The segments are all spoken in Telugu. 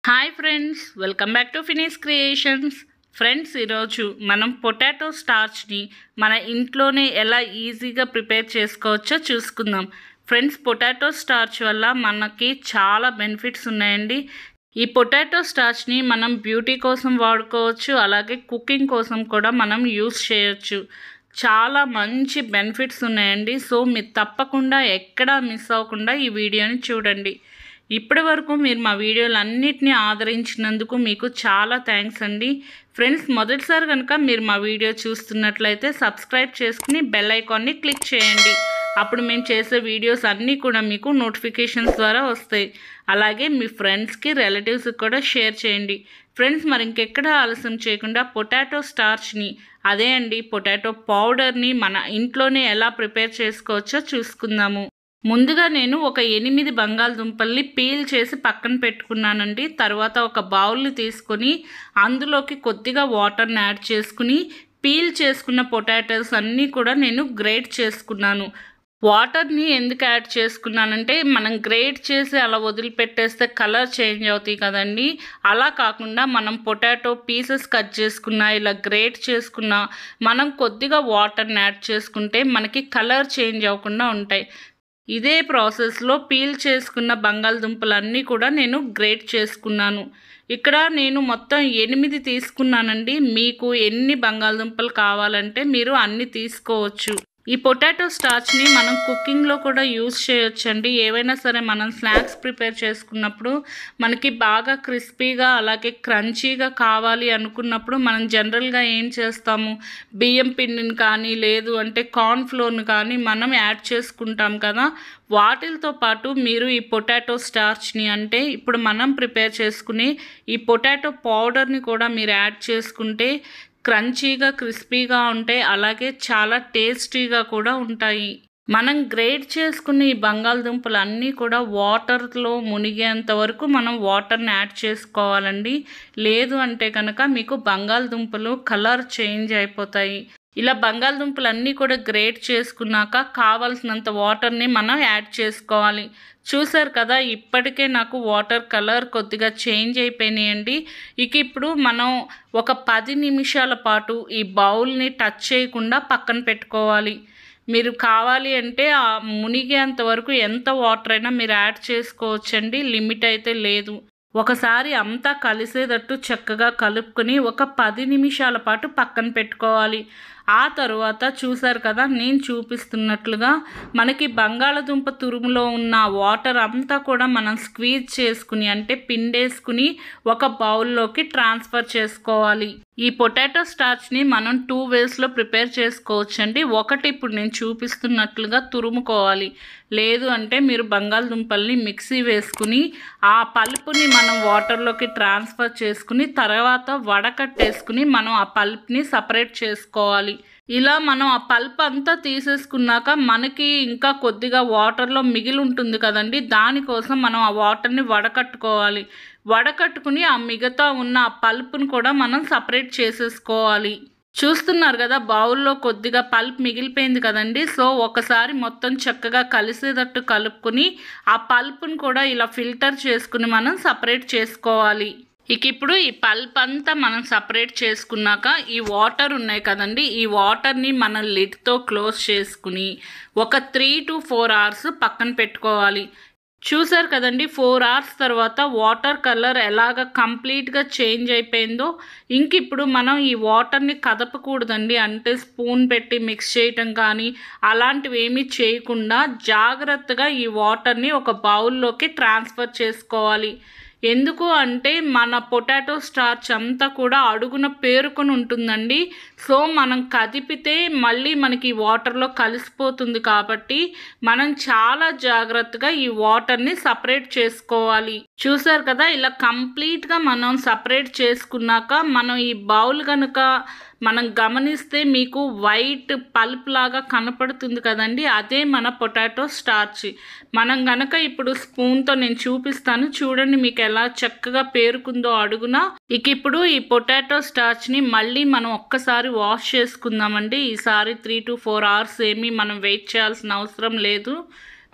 hi friends welcome back to finish creations friends ఈరోజు మనం పొటాటో స్టార్చ్ని మన ఇంట్లోనే ఎలా ఈజీగా ప్రిపేర్ చేసుకోవచ్చో చూసుకుందాం ఫ్రెండ్స్ పొటాటో స్టార్చ్ వల్ల మనకి చాలా బెనిఫిట్స్ ఉన్నాయండి ఈ పొటాటో స్టార్చ్ని మనం బ్యూటీ కోసం వాడుకోవచ్చు అలాగే కుకింగ్ కోసం కూడా మనం యూస్ చేయొచ్చు చాలా మంచి బెనిఫిట్స్ ఉన్నాయండి సో మీరు తప్పకుండా ఎక్కడా మిస్ అవ్వకుండా ఈ వీడియోని చూడండి ఇప్పటి వరకు మీరు మా వీడియోలు అన్నిటినీ ఆదరించినందుకు మీకు చాలా థ్యాంక్స్ అండి ఫ్రెండ్స్ మొదటిసారి కనుక మీరు మా వీడియో చూస్తున్నట్లయితే సబ్స్క్రైబ్ చేసుకుని బెల్ ఐకాన్ని క్లిక్ చేయండి అప్పుడు మేము చేసే వీడియోస్ అన్నీ కూడా మీకు నోటిఫికేషన్స్ ద్వారా వస్తాయి అలాగే మీ ఫ్రెండ్స్కి రిలేటివ్స్కి కూడా షేర్ చేయండి ఫ్రెండ్స్ మరి ఇంకెక్కడ ఆలస్యం చేయకుండా పొటాటో స్టార్చ్ని అదే అండి పొటాటో పౌడర్ని మన ఇంట్లోనే ఎలా ప్రిపేర్ చేసుకోవచ్చో చూసుకుందాము ముందుగా నేను ఒక ఎనిమిది బంగాళదుంపల్ని పీల్ చేసి పక్కన పెట్టుకున్నానండి తర్వాత ఒక బౌల్ని తీసుకొని అందులోకి కొద్దిగా వాటర్ని యాడ్ చేసుకుని పీల్ చేసుకున్న పొటాటోస్ అన్నీ కూడా నేను గ్రేట్ చేసుకున్నాను వాటర్ని ఎందుకు యాడ్ చేసుకున్నానంటే మనం గ్రేట్ చేసి అలా వదిలిపెట్టేస్తే కలర్ చేంజ్ అవుతాయి కదండి అలా కాకుండా మనం పొటాటో పీసెస్ కట్ చేసుకున్నా ఇలా గ్రేట్ చేసుకున్నా మనం కొద్దిగా వాటర్ని యాడ్ చేసుకుంటే మనకి కలర్ చేంజ్ అవ్వకుండా ఉంటాయి ఇదే ప్రాసెస్లో పీల్ చేసుకున్న బంగాళదుంపలన్నీ కూడా నేను గ్రేట్ చేసుకున్నాను ఇక్కడ నేను మొత్తం ఎనిమిది తీసుకున్నానండి మీకు ఎన్ని బంగాళదుంపలు కావాలంటే మీరు అన్ని తీసుకోవచ్చు ఈ పొటాటో స్టార్చ్ని మనం కుకింగ్లో కూడా యూజ్ చేయొచ్చండి ఏవైనా సరే మనం స్నాక్స్ ప్రిపేర్ చేసుకున్నప్పుడు మనకి బాగా క్రిస్పీగా అలాగే క్రంచీగా కావాలి అనుకున్నప్పుడు మనం జనరల్గా ఏం చేస్తాము బియ్యం పిండిని కానీ లేదు అంటే కార్న్ ఫ్లోర్ని కానీ మనం యాడ్ చేసుకుంటాం కదా వాటితో పాటు మీరు ఈ పొటాటో స్టార్చ్ని అంటే ఇప్పుడు మనం ప్రిపేర్ చేసుకుని ఈ పొటాటో పౌడర్ని కూడా మీరు యాడ్ చేసుకుంటే క్రంచీగా క్రిస్పీగా ఉంటాయి అలాగే చాలా టేస్టీగా కూడా ఉంటాయి మనం గ్రేట్ చేసుకున్న ఈ బంగాళదుంపలు అన్నీ కూడా వాటర్లో మునిగేంత వరకు మనం వాటర్ని యాడ్ చేసుకోవాలండి లేదు అంటే కనుక మీకు బంగాళదుంపలు కలర్ చేంజ్ అయిపోతాయి ఇలా బంగాళదుంపలు అన్నీ కూడా గ్రేట్ చేసుకున్నాక కావాల్సినంత వాటర్ని మనం యాడ్ చేసుకోవాలి చూసారు కదా ఇప్పటికే నాకు వాటర్ కలర్ కొద్దిగా చేంజ్ అయిపోయినాయండి ఇక ఇప్పుడు మనం ఒక పది నిమిషాల పాటు ఈ బౌల్ని టచ్ చేయకుండా పక్కన పెట్టుకోవాలి మీరు కావాలి అంటే ఆ మునిగేంత వరకు ఎంత వాటర్ అయినా మీరు యాడ్ చేసుకోవచ్చండి లిమిట్ అయితే లేదు ఒకసారి అంతా కలిసేటట్టు చక్కగా కలుపుకొని ఒక పది నిమిషాల పాటు పక్కన పెట్టుకోవాలి ఆ తరువాత చూసారు కదా నేను చూపిస్తున్నట్లుగా మనకి బంగాళదుంప తురుములో ఉన్న వాటర్ అంతా కూడా మనం స్క్వీజ్ చేసుకుని అంటే పిండేసుకుని ఒక బౌల్లోకి ట్రాన్స్ఫర్ చేసుకోవాలి ఈ పొటాటో స్టార్చ్ని మనం టూ వేస్లో ప్రిపేర్ చేసుకోవచ్చండి ఒకటి ఇప్పుడు నేను చూపిస్తున్నట్లుగా తురుముకోవాలి లేదు అంటే మీరు బంగాళదుంపల్ని మిక్సీ వేసుకుని ఆ పల్పుని మనం వాటర్లోకి ట్రాన్స్ఫర్ చేసుకుని తర్వాత వడకట్టేసుకుని మనం ఆ పల్ప్ని సపరేట్ చేసుకోవాలి ఇలా మనం ఆ పల్ప్ అంతా తీసేసుకున్నాక మనకి ఇంకా కొద్దిగా వాటర్లో మిగిలి ఉంటుంది కదండి దానికోసం మనం ఆ వాటర్ని వడకట్టుకోవాలి వడకట్టుకుని ఆ మిగతా ఉన్న ఆ పల్ప్ను కూడా మనం సపరేట్ చేసేసుకోవాలి చూస్తున్నారు కదా బౌల్లో కొద్దిగా పల్ప్ మిగిలిపోయింది కదండి సో ఒకసారి మొత్తం చక్కగా కలిసేటట్టు కలుపుకొని ఆ పల్ప్ను కూడా ఇలా ఫిల్టర్ చేసుకుని మనం సపరేట్ చేసుకోవాలి ఇక ఇప్పుడు ఈ పల్ప్ అంతా మనం సపరేట్ చేసుకున్నాక ఈ వాటర్ ఉన్నాయి కదండి ఈ వాటర్ని మనం లిడ్తో క్లోజ్ చేసుకుని ఒక త్రీ టు ఫోర్ అవర్స్ పక్కన పెట్టుకోవాలి చూసారు కదండి ఫోర్ అవర్స్ తర్వాత వాటర్ కలర్ ఎలాగ కంప్లీట్గా చేంజ్ అయిపోయిందో ఇంక ఇప్పుడు మనం ఈ వాటర్ని కదపకూడదండి అంటే స్పూన్ పెట్టి మిక్స్ చేయటం కానీ అలాంటివి ఏమీ చేయకుండా జాగ్రత్తగా ఈ వాటర్ని ఒక బౌల్లోకి ట్రాన్స్ఫర్ చేసుకోవాలి ఎందుకు అంటే మన పొటాటో స్టార్చ్ అంతా కూడా అడుగున పేరుకొని ఉంటుందండి సో మనం కదిపితే మళ్ళీ మనకి వాటర్లో కలిసిపోతుంది కాబట్టి మనం చాలా జాగ్రత్తగా ఈ వాటర్ని సపరేట్ చేసుకోవాలి చూసారు కదా ఇలా కంప్లీట్గా మనం సపరేట్ చేసుకున్నాక మనం ఈ బౌల్ కనుక మనం గమనిస్తే మీకు వైట్ పల్ప్ లాగా కనపడుతుంది కదండి అదే మన పొటాటో స్టార్చ్ మనం గనక ఇప్పుడు స్పూన్తో నేను చూపిస్తాను చూడండి మీకు ఎలా చక్కగా పేరుకుందో అడుగున ఇక ఇప్పుడు ఈ పొటాటో స్టార్చ్ని మళ్ళీ మనం ఒక్కసారి వాష్ చేసుకుందామండి ఈసారి త్రీ టు ఫోర్ అవర్స్ ఏమీ మనం వెయిట్ చేయాల్సిన అవసరం లేదు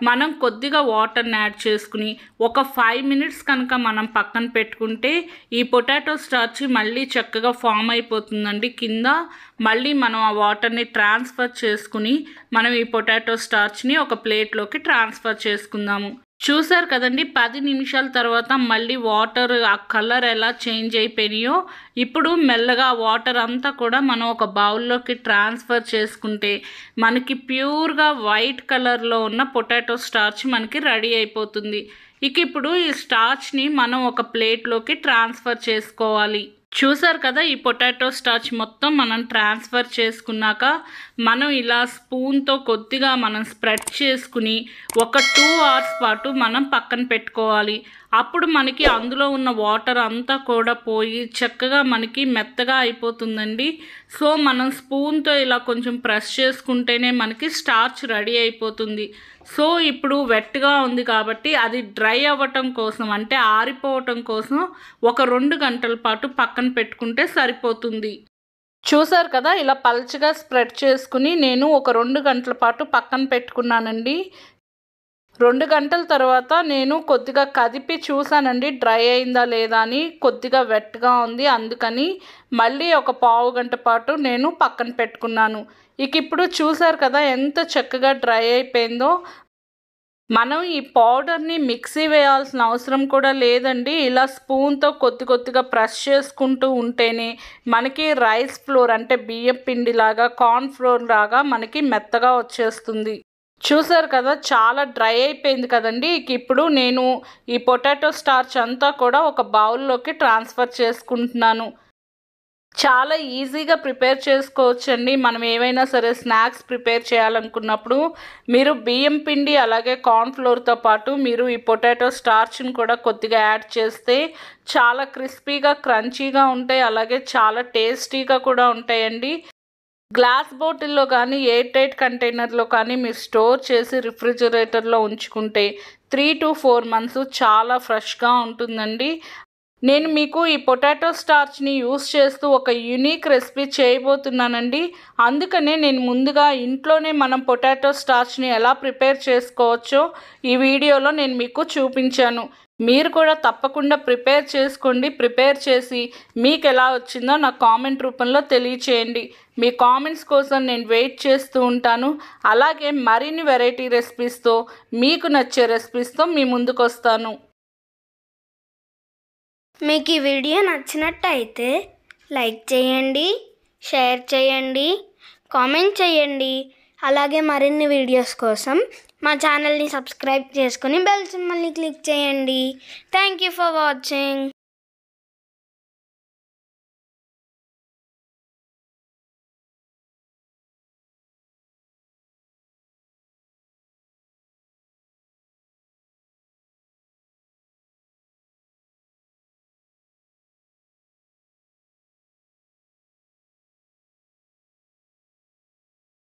మనం కొద్దిగా వాటర్ని యాడ్ చేసుకుని ఒక ఫైవ్ మినిట్స్ కనుక మనం పక్కన పెట్టుకుంటే ఈ పొటాటో స్టార్చ్ మళ్ళీ చక్కగా ఫామ్ అయిపోతుందండి కింద మళ్ళీ మనం ఆ వాటర్ని ట్రాన్స్ఫర్ చేసుకుని మనం ఈ పొటాటో స్టార్చ్ని ఒక ప్లేట్లోకి ట్రాన్స్ఫర్ చేసుకుందాము చూసారు కదండి పది నిమిషాల తర్వాత మళ్ళీ వాటర్ ఆ కలర్ ఎలా చేంజ్ అయిపోయినాయో ఇప్పుడు మెల్లగా వాటర్ అంతా కూడా మనం ఒక బౌల్లోకి ట్రాన్స్ఫర్ చేసుకుంటే మనకి ప్యూర్గా వైట్ కలర్లో ఉన్న పొటాటో స్టార్చ్ మనకి రెడీ అయిపోతుంది ఇక ఇప్పుడు ఈ స్టార్చ్ని మనం ఒక ప్లేట్లోకి ట్రాన్స్ఫర్ చేసుకోవాలి చూసారు కదా ఈ పొటాటో స్టార్చ్ మొత్తం మనం ట్రాన్స్ఫర్ చేసుకున్నాక మనం ఇలా స్పూన్తో కొద్దిగా మనం స్ప్రెడ్ చేసుకుని ఒక టూ అవర్స్ పాటు మనం పక్కన పెట్టుకోవాలి అప్పుడు మనకి అందులో ఉన్న వాటర్ అంతా కూడా పోయి చక్కగా మనకి మెత్తగా అయిపోతుందండి సో మనం స్పూన్తో ఇలా కొంచెం ప్రెస్ చేసుకుంటేనే మనకి స్టార్చ్ రెడీ అయిపోతుంది సో ఇప్పుడు వెట్గా ఉంది కాబట్టి అది డ్రై అవ్వటం కోసం అంటే ఆరిపోవటం కోసం ఒక రెండు గంటల పాటు పక్కన పెట్టుకుంటే సరిపోతుంది చూసారు కదా ఇలా పల్చగా స్ప్రెడ్ చేసుకుని నేను ఒక రెండు గంటల పాటు పక్కన పెట్టుకున్నానండి రెండు గంటల తర్వాత నేను కొద్దిగా కదిపి చూసానండి డ్రై అయిందా లేదా అని కొద్దిగా వెట్గా ఉంది అందుకని మళ్ళీ ఒక పావు గంట పాటు నేను పక్కన పెట్టుకున్నాను ఇక ఇప్పుడు చూసారు కదా ఎంత చక్కగా డ్రై అయిపోయిందో మనం ఈ పౌడర్ని మిక్సీ వేయాల్సిన అవసరం కూడా లేదండి ఇలా స్పూన్తో కొద్ది కొద్దిగా ప్రెస్ చేసుకుంటూ ఉంటేనే మనకి రైస్ ఫ్లోర్ అంటే బియ్యం పిండి లాగా కార్న్ ఫ్లోర్ లాగా మనకి మెత్తగా వచ్చేస్తుంది చూసారు కదా చాలా డ్రై అయిపోయింది కదండి ఇక ఇప్పుడు నేను ఈ పొటాటో స్టార్చ్ అంతా కూడా ఒక బౌల్లోకి ట్రాన్స్ఫర్ చేసుకుంటున్నాను చాలా ఈజీగా ప్రిపేర్ చేసుకోవచ్చండి మనం ఏవైనా సరే స్నాక్స్ ప్రిపేర్ చేయాలనుకున్నప్పుడు మీరు బియ్యం పిండి అలాగే కార్న్ఫ్లోర్తో పాటు మీరు ఈ పొటాటో స్టార్చ్ని కూడా కొద్దిగా యాడ్ చేస్తే చాలా క్రిస్పీగా క్రంచీగా ఉంటాయి అలాగే చాలా టేస్టీగా కూడా ఉంటాయండి గ్లాస్ బాటిల్లో కానీ ఎయిర్ టైట్ కంటైనర్లో కానీ మీరు స్టోర్ చేసి రిఫ్రిజిరేటర్లో ఉంచుకుంటే త్రీ టు ఫోర్ మంత్స్ చాలా ఫ్రెష్గా ఉంటుందండి నేను మీకు ఈ పొటాటో స్టార్చ్ని యూస్ చేస్తూ ఒక యునిక్ రెసిపీ చేయబోతున్నానండి అందుకనే నేను ముందుగా ఇంట్లోనే మనం పొటాటో స్టార్చ్ని ఎలా ప్రిపేర్ చేసుకోవచ్చో ఈ వీడియోలో నేను మీకు చూపించాను మీరు కూడా తప్పకుండా ప్రిపేర్ చేసుకోండి ప్రిపేర్ చేసి మీకు ఎలా వచ్చిందో నాకు కామెంట్ రూపంలో తెలియచేయండి మీ కామెంట్స్ కోసం నేను వెయిట్ చేస్తూ ఉంటాను అలాగే మరిన్ని వెరైటీ రెసిపీస్తో మీకు నచ్చే రెసిపీస్తో మీ ముందుకు వస్తాను మీకు ఈ వీడియో నచ్చినట్టయితే లైక్ చేయండి షేర్ చేయండి కామెంట్ చేయండి అలాగే మరిన్ని వీడియోస్ కోసం మా ఛానల్ని సబ్స్క్రైబ్ చేసుకుని బెల్ సింబల్ని క్లిక్ చేయండి థ్యాంక్ యూ ఫర్ వాచింగ్